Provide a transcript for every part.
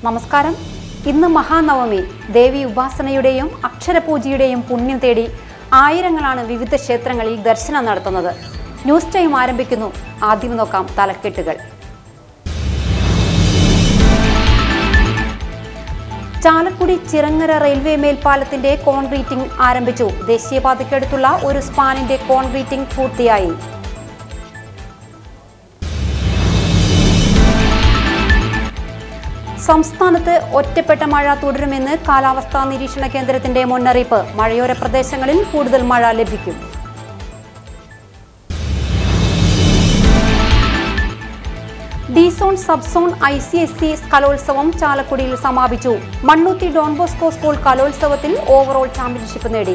നമസ്കാരം ഇന്ന് മഹാനവമി ദേവി ഉപാസനയുടെയും അക്ഷരപൂജയുടെയും പുണ്യം തേടി ആയിരങ്ങളാണ് വിവിധ ക്ഷേത്രങ്ങളിൽ ദർശനം നടത്തുന്നത് ന്യൂസ് ടൈം ആരംഭിക്കുന്നു ആദ്യം നോക്കാം തലക്കെട്ടുകൾ ചാലക്കുടി ചിറങ്ങര റെയിൽവേ മേൽപ്പാലത്തിന്റെ കോൺക്രീറ്റിംഗ് ആരംഭിച്ചു ദേശീയപാതയ്ക്കടുത്തുള്ള ഒരു സ്പാനിന്റെ കോൺക്രീറ്റിംഗ് പൂർത്തിയായി സംസ്ഥാനത്ത് ഒറ്റപ്പെട്ട മഴ തുടരുമെന്ന് കാലാവസ്ഥാ നിരീക്ഷണ കേന്ദ്രത്തിന്റെ മുന്നറിയിപ്പ് മഴയോര പ്രദേശങ്ങളിൽ കൂടുതൽ മഴ ലഭിക്കും D zone sub zone I C S C കലോത്സവം ചാലക്കുടിയിൽ സമാപിച്ചു മണ്ണുത്തി ഡോൺ ബോസ്കോ സ്കൂൾ കലോത്സവത്തിൽ ഓവറോൾ ചാമ്പ്യൻഷിപ്പ് നേടി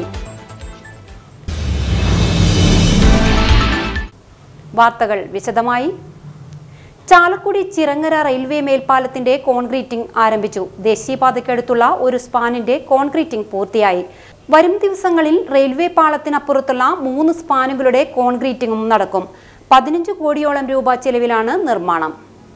വാർത്തകൾ വിശദമായി ചാലക്കുടി ചിറങ്ങര റെയിൽവേ മേൽപ്പാലത്തിന്റെ കോൺക്രീറ്റിംഗ് ആരംഭിച്ചു ദേശീയപാതയ്ക്കടുത്തുള്ള ഒരു സ്പാനിന്റെ കോൺക്രീറ്റിംഗ് പൂർത്തിയായി വരും ദിവസങ്ങളിൽ റെയിൽവേ പാളത്തിനപ്പുറത്തുള്ള മൂന്ന് സ്പാനുകളുടെ കോൺക്രീറ്റിംഗും നടക്കും പതിനഞ്ച് കോടിയോളം രൂപ ചെലവിലാണ് നിർമ്മാണം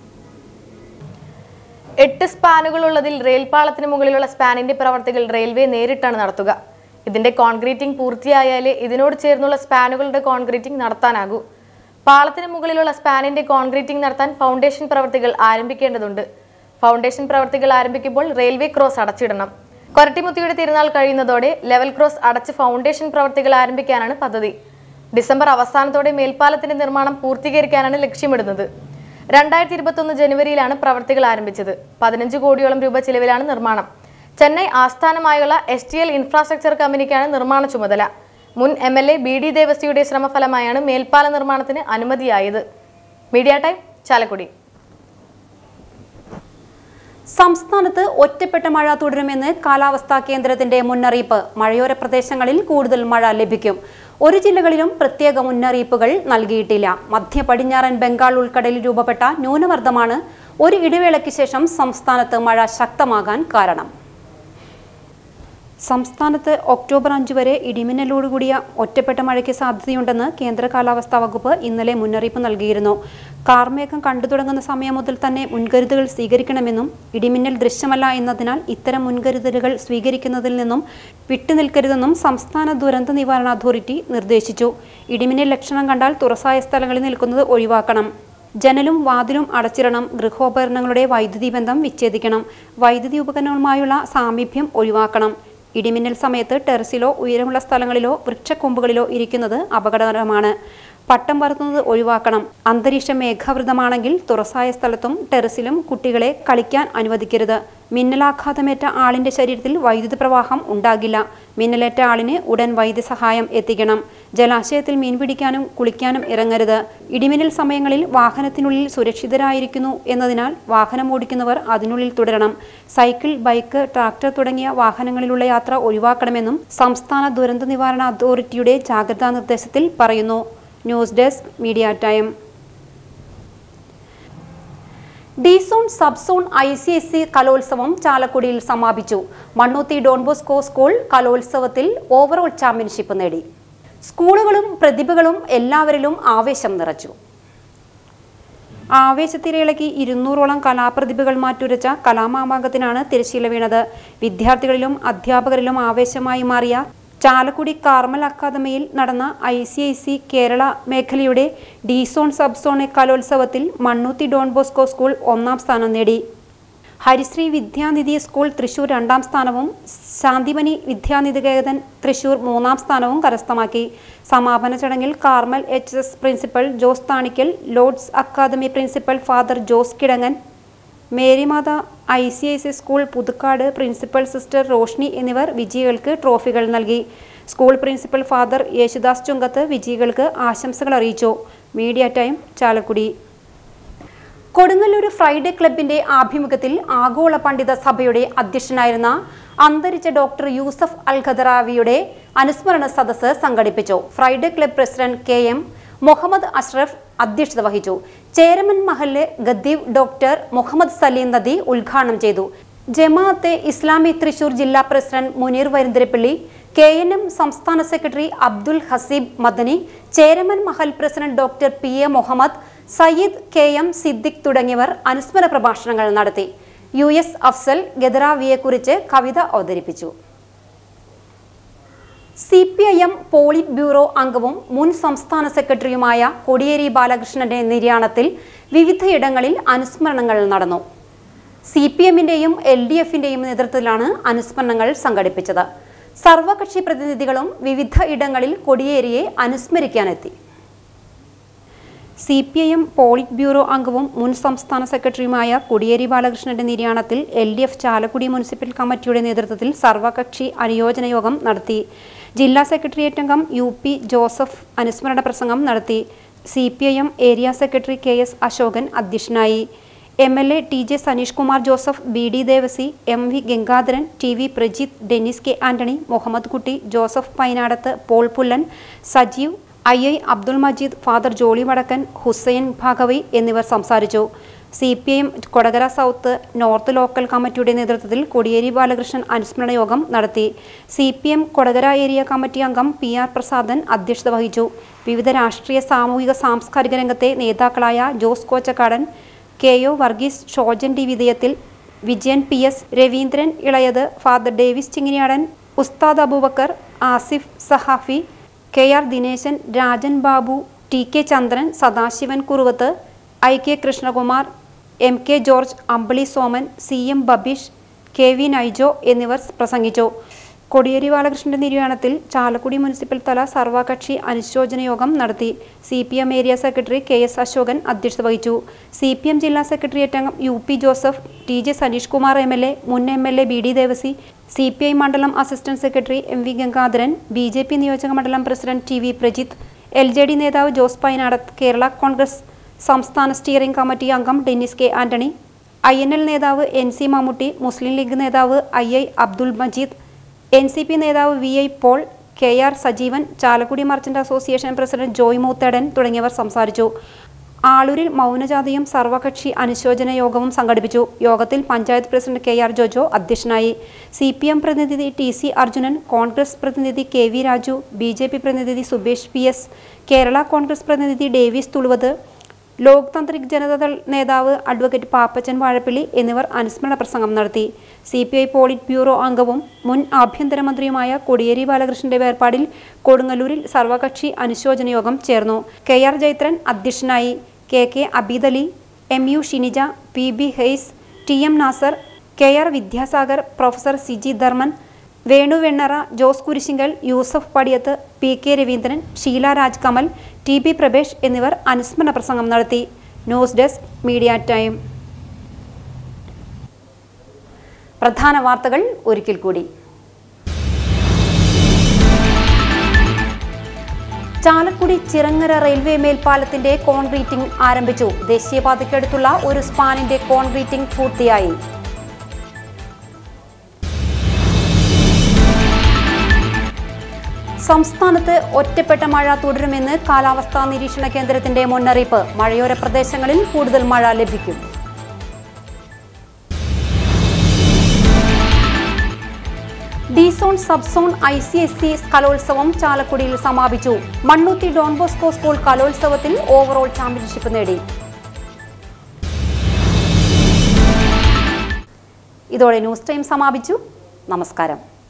എട്ട് സ്പാനുകളുള്ളതിൽ റെയിൽപാളത്തിന് മുകളിലുള്ള സ്പാനിന്റെ പ്രവർത്തികൾ റെയിൽവേ നേരിട്ടാണ് നടത്തുക ഇതിന്റെ കോൺക്രീറ്റിംഗ് പൂർത്തിയായാലേ ഇതിനോട് ചേർന്നുള്ള സ്പാനുകളുടെ കോൺക്രീറ്റിംഗ് നടത്താനാകൂ പാളത്തിന് മുകളിലുള്ള സ്പാനിന്റെ കോൺക്രീറ്റിംഗ് നടത്താൻ ഫൗണ്ടേഷൻ പ്രവർത്തികൾ ആരംഭിക്കേണ്ടതുണ്ട് ഫൗണ്ടേഷൻ പ്രവർത്തികൾ ആരംഭിക്കുമ്പോൾ റെയിൽവേ ക്രോസ് അടച്ചിടണം കൊരട്ടിമുത്തിയുടെ തിരുനാൾ കഴിയുന്നതോടെ ലെവൽ ക്രോസ് അടച്ച് ഫൗണ്ടേഷൻ പ്രവർത്തികൾ ആരംഭിക്കാനാണ് പദ്ധതി ഡിസംബർ അവസാനത്തോടെ മേൽപ്പാലത്തിന്റെ നിർമ്മാണം പൂർത്തീകരിക്കാനാണ് ലക്ഷ്യമിടുന്നത് രണ്ടായിരത്തി ഇരുപത്തൊന്ന് ജനുവരിയിലാണ് പ്രവർത്തികൾ ആരംഭിച്ചത് പതിനഞ്ച് കോടിയോളം രൂപ ചിലവിലാണ് നിർമ്മാണം ചെന്നൈ ആസ്ഥാനമായുള്ള എസ് ടി എൽ ഇൻഫ്രാസ്ട്രക്ചർ കമ്പനിക്കാണ് നിർമ്മാണ ചുമതല മുൻ M L A B D ദേവസ്യയുടെ ശ്രമഫലമായാണ് മേൽപ്പാല നിർമ്മാണത്തിന് അനുമതിയായത് മീഡിയ ടൈം ചാലക്കുടി സംസ്ഥാനത്ത് ഒറ്റപ്പെട്ട മഴ തുടരുമെന്ന് കാലാവസ്ഥാ കേന്ദ്രത്തിന്റെ മുന്നറിയിപ്പ് മഴയോര പ്രദേശങ്ങളിൽ കൂടുതൽ മഴ ലഭിക്കും ഒരു ജില്ലകളിലും പ്രത്യേക മുന്നറിയിപ്പുകൾ നൽകിയിട്ടില്ല മധ്യ പടിഞ്ഞാറൻ ബംഗാൾ ഉൾക്കടലിൽ രൂപപ്പെട്ട ന്യൂനമർദ്ദമാണ് ഒരു ഇടവേളയ്ക്ക് ശേഷം സംസ്ഥാനത്ത് മഴ ശക്തമാകാൻ കാരണം സംസ്ഥാനത്ത് ഒക്ടോബർ അഞ്ച് വരെ ഇടിമിന്നലോടുകൂടിയ ഒറ്റപ്പെട്ട മഴയ്ക്ക് സാധ്യതയുണ്ടെന്ന് കേന്ദ്ര കാലാവസ്ഥാ വകുപ്പ് ഇന്നലെ മുന്നറിയിപ്പ് നൽകിയിരുന്നു കാർമേഘം കണ്ടു തുടങ്ങുന്ന സമയം മുതൽ തന്നെ മുൻകരുതലുകൾ സ്വീകരിക്കണമെന്നും ഇടിമിന്നൽ ദൃശ്യമല്ല എന്നതിനാൽ ഇത്തരം മുൻകരുതലുകൾ സ്വീകരിക്കുന്നതിൽ നിന്നും വിട്ടുനിൽക്കരുതെന്നും സംസ്ഥാന ദുരന്ത നിവാരണ അതോറിറ്റി നിർദ്ദേശിച്ചു ഇടിമിന്നൽ ലക്ഷണം കണ്ടാൽ തുറസായ സ്ഥലങ്ങളിൽ നിൽക്കുന്നത് ഒഴിവാക്കണം ജനലും വാതിലും അടച്ചിടണം ഗൃഹോപകരണങ്ങളുടെ വൈദ്യുതി ബന്ധം വിച്ഛേദിക്കണം വൈദ്യുതി ഉപകരണങ്ങളുമായുള്ള സാമീപ്യം ഒഴിവാക്കണം ഇടിമിന്നൽ സമയത്ത് ടെറസിലോ ഉയരമുള്ള സ്ഥലങ്ങളിലോ വൃക്ഷക്കൊമ്പുകളിലോ ഇരിക്കുന്നത് അപകടകരമാണ് പട്ടം പറത്തുന്നത് ഒഴിവാക്കണം അന്തരീക്ഷം മേഘാവൃതമാണെങ്കിൽ തുറസായ സ്ഥലത്തും ടെറസിലും കുട്ടികളെ കളിക്കാൻ അനുവദിക്കരുത് മിന്നലാഘാതമേറ്റ ആളിന്റെ ശരീരത്തിൽ വൈദ്യുതി പ്രവാഹം ഉണ്ടാകില്ല മിന്നലേറ്റ ആളിന് ഉടൻ വൈദ്യസഹായം എത്തിക്കണം ജലാശയത്തിൽ മീൻ പിടിക്കാനും കുളിക്കാനും ഇറങ്ങരുത് ഇടിമിന്നൽ സമയങ്ങളിൽ വാഹനത്തിനുള്ളിൽ സുരക്ഷിതരായിരിക്കുന്നു എന്നതിനാൽ വാഹനം ഓടിക്കുന്നവർ അതിനുള്ളിൽ തുടരണം സൈക്കിൾ ബൈക്ക് ട്രാക്ടർ തുടങ്ങിയ വാഹനങ്ങളിലുള്ള യാത്ര ഒഴിവാക്കണമെന്നും സംസ്ഥാന ദുരന്ത നിവാരണ അതോറിറ്റിയുടെ ജാഗ്രതാ നിർദ്ദേശത്തിൽ പറയുന്നു news desk media time D zone sub zone I C S C കലോത്സവം ചാലക്കുടിയിൽ സമാപിച്ചു മണ്ണൂത്തി ഡോൺബോസ്കോ സ്കൂൾ കലോത്സവത്തിൽ ഓവറോൾ ചാമ്പ്യൻഷിപ്പ് നേടി സ്കൂളുകളും പ്രതിഭകളും എല്ലാവരിലും ആവേശം നിറച്ചു ആവേശത്തിരയിളക്കി ഇരുന്നൂറോളം കലാപ്രതിഭകൾ മാറ്റുരച്ച കലാമാമാങ്കത്തിനാണ് തിരശ്ശീല വീണത് വിദ്യാർത്ഥികളിലും അധ്യാപകരിലും ആവേശമായി മാറിയ ചാലക്കുടി കാർമൽ അക്കാദമിയിൽ നടന്ന I C I C Kerala മേഖലയുടെ ഡി സോൺ സബ് സോൺ കലോത്സവത്തിൽ മണ്ണൂത്തി ഡോൺ ബോസ്കോ സ്കൂൾ ഒന്നാം സ്ഥാനം നേടി ഹരിശ്രീ വിദ്യാനിധി സ്കൂൾ തൃശൂർ രണ്ടാം സ്ഥാനവും ശാന്തിമണി വിദ്യാനികേതൻ തൃശൂർ മൂന്നാം സ്ഥാനവും കരസ്ഥമാക്കി സമാപന ചടങ്ങിൽ Carmel H S principal Jose Thanickal Lourdes academy principal father Jose Kidangan Marymatha I C I C school Puthukkad principal sister Roshni എന്നിവർ വിജയികൾക്ക് ട്രോഫികൾ നൽകി school principal father Yesudas Chungath വിജയികൾക്ക് ആശംസകൾ അറിയിച്ചു media time Chalakudy Kodungallur Friday ക്ലബിന്റെ ആഭിമുഖ്യത്തിൽ ആഗോള പണ്ഡിത സഭയുടെ അധ്യക്ഷനായിരുന്ന അന്തരിച്ച ഡോക്ടർ യൂസഫ് അൽ ഖദറാവിയുടെ അനുസ്മരണ സദസ്സ് സംഘടിപ്പിച്ചു Friday club president K M Muhammad Ashraf അധ്യക്ഷത വഹിച്ചു ചേരമൻ മഹല്ല് ഗദ്ദീവ് ഡോക്ടർ മുഹമ്മദ് സലീം നദി ഉദ്ഘാടനം ചെയ്തു ജമാഅത്തെ ഇസ്ലാമി തൃശൂർ ജില്ലാ president Muneer Varantharappilly K N M സംസ്ഥാന secretary Abdul Haseeb Madani Cheraman Mahal president doctor P A Muhammad Sayyid K M Siddique തുടങ്ങിയവർ അനുസ്മര പ്രഭാഷണങ്ങൾ നടത്തി യു എസ് അഫ്സൽ ഗദറാവിയെക്കുറിച്ച് കവിത അവതരിപ്പിച്ചു C P I M polit bureau അംഗവും മുൻ സംസ്ഥാന സെക്രട്ടറിയുമായ കോടിയേരി ബാലകൃഷ്ണന്റെ നിര്യാണത്തിൽ വിവിധയിടങ്ങളിൽ അനുസ്മരണങ്ങൾ നടന്നു സി പി എമ്മിന്റെയും എൽ ഡി എഫിന്റെയും നേതൃത്വത്തിലാണ് അനുസ്മരണങ്ങൾ സംഘടിപ്പിച്ചത് സർവകക്ഷി പ്രതിനിധികളും വിവിധ ഇടങ്ങളിൽ കൊടിയേരിയെ അനുസ്മരിക്കാനെത്തി C P I M polit bureau അംഗവും മുൻ സംസ്ഥാന സെക്രട്ടറിയുമായ കൊടിയേരി ബാലകൃഷ്ണന്റെ നിര്യാണത്തിൽ L D F Chalakudy municipal കമ്മിറ്റിയുടെ നേതൃത്വത്തിൽ സർവകക്ഷി അനുയോജന യോഗം നടത്തി ജില്ലാ സെക്രട്ടേറിയറ്റ് അംഗം യു പി ജോസഫ് അനുസ്മരണ പ്രസംഗം നടത്തി C P I M area secretary K S Ashokan അധ്യക്ഷനായി M L A T J Saneesh Kumar Joseph B D Devasy M V Gangadharan T V Prajith Dennis K Antony Muhammad Kutty Joseph Painadath Paul Pullan Sajeev I I Abdul Majeed father Jolly Vadakkan Hussain Bhagavi എന്നിവർ സംസാരിച്ചു C P M Kodakara south north local കമ്മിറ്റിയുടെ നേതൃത്വത്തിൽ കോടിയേരി ബാലകൃഷ്ണൻ അനുസ്മരണ യോഗം നടത്തി C P M Kodakara area committee അംഗം P R Prasadan അധ്യക്ഷത വഹിച്ചു വിവിധ രാഷ്ട്രീയ സാമൂഹിക സാംസ്കാരിക രംഗത്തെ നേതാക്കളായ Jose Kochakkadan K O Varghese Shojan D വിധേയത്തിൽ Vijayan P S Raveendran Elayath father Davis Chinginiyadan ഉസ്താദ് Aboobacker Asif Sahafi K R Dineshan Rajan Babu T K Chandran Sadasivan Kuruvath I K Krishnakumar M K George Ambili Soman C M Babeesh K V Naijo എന്നിവർ പ്രസംഗിച്ചു കൊടിയേരി ബാലകൃഷ്ണന്റെ നിര്യാണത്തിൽ ചാലക്കുടി മുനിസിപ്പൽ തല സർവകക്ഷി അനുശോചന യോഗം നടത്തി C P M area secretary K S Ashokan അധ്യക്ഷത വഹിച്ചു സി പി എം ജില്ലാ സെക്രട്ടേറിയറ്റ് അംഗം U P Joseph T J Saneesh Kumar M L A മുൻ M L A B D Devasy C P I മണ്ഡലം assistant secretary M V Gangadharan B J P നിയോജക മണ്ഡലം president T V Prajith L J D നേതാവ് Jose Painadath Kerala Congress സംസ്ഥാന steering committee അംഗം Dennis K Antony I N L നേതാവ് N C Mammootty Muslim League നേതാവ് I I Abdul Majeed N C P നേതാവ് V I Paul K R Sajeevan Chalakudy merchant association president Joy Moothedan തുടങ്ങിയവർ സംസാരിച്ചു ആളൂരിൽ മൗനജാഥയും സർവകക്ഷി അനുശോചന യോഗവും സംഘടിപ്പിച്ചു യോഗത്തിൽ panchayat president K R Jojo അധ്യക്ഷനായി സി പി എം പ്രതിനിധി ടി സി അർജുനൻ കോൺഗ്രസ് പ്രതിനിധി K V Raju B J P പ്രതിനിധി സുബേഷ് പി എസ് കേരള കോൺഗ്രസ് പ്രതിനിധി ഡേവിസ് തുളുവത് ലോക് താന്ത്രിക് ജനതാദൾ നേതാവ് അഡ്വക്കേറ്റ് പാപ്പച്ചൻ വാഴപ്പിള്ളി എന്നിവർ അനുസ്മരണ പ്രസംഗം നടത്തി C P I polit bureau അംഗവും മുൻ ആഭ്യന്തരമന്ത്രിയുമായ കോടിയേരി ബാലകൃഷ്ണന്റെ വേർപാടിൽ കൊടുങ്ങല്ലൂരിൽ സർവകക്ഷി അനുശോചന യോഗം ചേർന്നു കെ ആർ ജൈത്രൻ അധ്യക്ഷനായി K K Abeedali M U Shinija P B Hayes T M Nasar K R Vidyasagar professor Siji Dharman Venu Vennara Jose Kurisinkal Yusuf Padiyath P K Raveendran Sheela Raj Kamal T B Prabhesh എന്നിവർ അനുസ്മരണ പ്രസംഗം നടത്തി ന്യൂസ് ഡെസ്ക് മീഡിയ ടൈം പ്രധാന വാർത്തകൾ ഒരിക്കൽ കൂടി ചാലക്കുടി ചിറങ്ങര റെയിൽവേ മേൽപ്പാലത്തിന്റെ കോൺക്രീറ്റിംഗ് ആരംഭിച്ചു ദേശീയപാതയ്ക്കടുത്തുള്ള ഒരു സ്പാനിന്റെ കോൺക്രീറ്റിംഗ് പൂർത്തിയായി സംസ്ഥാനത്ത് ഒറ്റപ്പെട്ട മഴ തുടരുമെന്ന് കാലാവസ്ഥാ നിരീക്ഷണ കേന്ദ്രത്തിന്റെ മുന്നറിയിപ്പ് മഴയോര പ്രദേശങ്ങളിൽ കൂടുതൽ മഴ ലഭിക്കും D zone sub zone I C S C കലോത്സവം ചാലക്കുടിയിൽ സമാപിച്ചു മണ്ണുത്തി ഡോൺ ബോസ്കോ സ്കൂൾ കലോത്സവത്തിൽ ഓവറോൾ ചാമ്പ്യൻഷിപ്പ് നേടി ഇതോടെ ന്യൂസ് ടൈം സമാപിച്ചു നമസ്കാരം